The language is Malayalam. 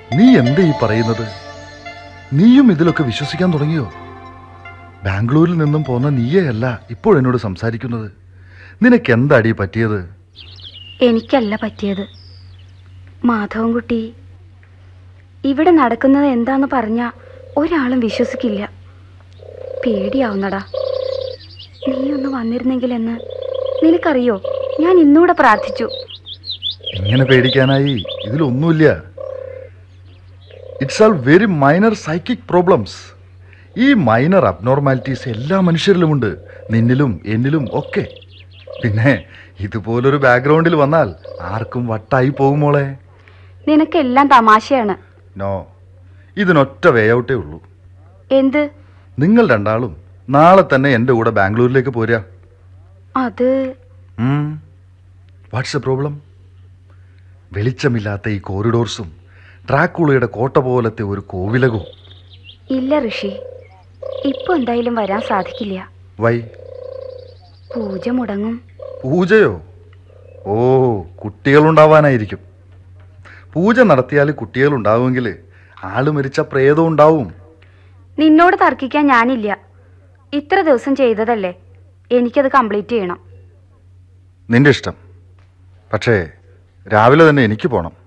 നീ എന്താ ഈ പറയുന്നത് നീയും ഇതിലൊക്കെ വിശ്വസിക്കാൻ തുടങ്ങിയോ ബാംഗ്ലൂരിൽ നിന്നും പോന്ന നീയല്ല ഇപ്പോൾ എന്നോട് സംസാരിക്കുന്നത് നിനക്ക് എന്താടി പറ്റിയത് എനിക്കല്ല പറ്റിയത് മാധവൻകുട്ടി ഇവിടെ നടക്കുന്നത് എന്താന്ന് പറഞ്ഞ ഒരാളും വിശ്വസിക്കില്ല പേടിയാവുന്നടാ നീ ഒന്ന് വന്നിരുന്നെങ്കിലെന്ന് നിനക്കറിയോ ഞാൻ ഇന്നൂടെ പ്രാർത്ഥിച്ചു ഇങ്ങനെ പേടിക്കാനായി ഇതിലൊന്നുമില്ല it's all very minor psychic problems ഈ മൈനർ അബ്നോർമാലിറ്റീസ് എല്ലാ മനുഷ്യരിലുമുണ്ട് നിന്നിലും എന്നിലും ഒക്കെ പിന്നെ ഇതുപോലൊരു ബാക്ക്ഗ്രൗണ്ടിൽ വന്നാൽ ആർക്കും വട്ടായി പോകുമോളെ നിനക്കെല്ലാം തമാശയാണ് നോ ഇതിനൊറ്റ വേ ഔട്ടേ ഉള്ളൂ എന്ത് നിങ്ങൾ രണ്ടാളും നാളെ തന്നെ എൻ്റെ കൂടെ ബാംഗ്ലൂരിലേക്ക് പോരാ അത് വാട്ട്സ് എ പ്രോബ്ലം വെളിച്ചമില്ലാത്ത ഈ കോറിഡോർസും ട്രാക്കുളയുടെ കോട്ട പോലത്തെ ഒരു കോവിലകവും ഇല്ല ഋഷി ഇപ്പൊ എന്തായാലും വരാൻ സാധിക്കില്ല വൈ പൂജ മുടങ്ങും പൂജയോ ഓ കുട്ടികളുണ്ടാവാനായിരിക്കും പൂജ നടത്തിയാൽ കുട്ടികളുണ്ടാവുമെങ്കിൽ ആള് മരിച്ച പ്രേതം ഉണ്ടാവും നിന്നോട് തർക്കിക്കാൻ ഞാനില്ല ഇത്ര ദിവസം ചെയ്തതല്ലേ എനിക്കത് കംപ്ലീറ്റ് ചെയ്യണം നിന്റെ ഇഷ്ടം പക്ഷേ രാവിലെ തന്നെ എനിക്ക് പോണം